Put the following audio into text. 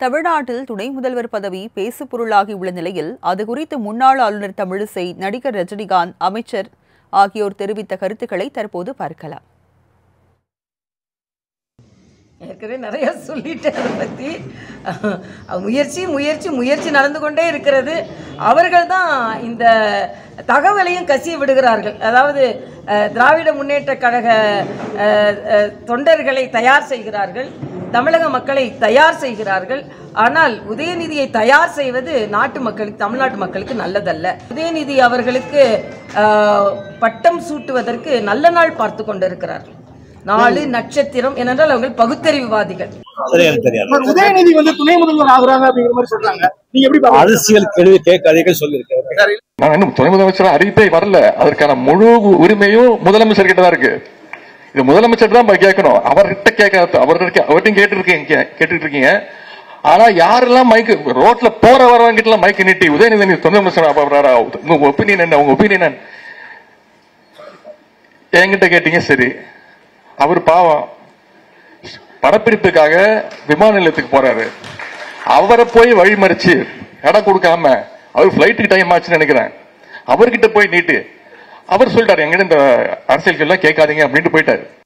தமிழ்நாட்டில் துணை முதல்வர் பதவி பேசுபொருளாகி உள்ள நிலையில் அது குறித்து முன்னாள் ஆளுநர் தமிழிசை நடிகர் ரஜினிகாந்த் அமைச்சர் ஆகியோர் தெரிவித்த கருத்துக்களை தற்போது பார்க்கலாம் ஏற்கனவே நிறைய சொல்லிட்டேன் அதை பற்றி முயற்சி முயற்சி முயற்சி நடந்து கொண்டே இருக்கிறது அவர்கள் தான் இந்த தகவலையும் கசிய விடுகிறார்கள் அதாவது அஹ், திராவிட முன்னேற்ற கழக அஹ், அஹ், தொண்டர்களை தயார் செய்கிறார்கள் தமிழக மக்களை தயார் செய்கிறார்கள் ஆனால் உதயநிதியை தயார் செய்வது நாட்டு மக்களுக்கு தமிழ்நாட்டு மக்களுக்கு நல்லதல்ல உதயநிதி அவர்களுக்கு அஹ், பட்டம் சூட்டுவதற்கு நல்ல நாள் பார்த்து கொண்டிருக்கிறார்கள் நாலு நட்சத்திரம் ஏனென்றால் அவர்கள் பகுத்தறிவுவாதிகள் சரி எனக்கு தெரியாது இப்ப உதயநிதி வந்து துணை முதல்வர் ஆகுறாங்க அப்படிங்கிற மாதிரி சொல்றாங்க நீங்க எப்படி பாக்குறீங்க? அரசியல் கேள்வி கேட்காதீர்கள் சொல்லியிருக்கேன் நான் இன்னும் துணை முதலமைச்சர் அறிவிப்பே வரல அதற்கான முழு உரிமையும் முதலமைச்சர் கிட்ட தான் இருக்கு இது முதலமைச்சர் தான் போய் கேட்கணும் அவர்கிட்ட கேட்க அவர்கிட்ட அவர்கிட்ட கேட்டு இருக்கீங்க கேட்டுட்டு இருக்கீங்க ஆனா யாரெல்லாம் மைக்கு ரோட்ல போற வரவங்க கிட்ட எல்லாம் மைக்கு நீட்டி உதயநிதி நீ துணை முதலமைச்சர் ஆக போறாரா? உங்க ஒப்பீனியன் என்ன உங்க ஒப்பீனியன் என்ன என்கிட்ட கேட்டீங்க சரி அவர் பாவம் படப்பிடிப்புக்காக விமான நிலையத்துக்கு போறாரு அவரை போய் வழிமறிச்சு இடம் கொடுக்காம அவர் ஃபிளைட்டுக்கு டைம் ஆச்சுன்னு நினைக்கிறேன் அவர்கிட்ட போய் நீட்டு அவர் சொல்லிட்டாரு எங்கிட்ட இந்த அரசியல் எல்லாம் கேட்காதீங்க அப்படின்ட்டு போயிட்டாரு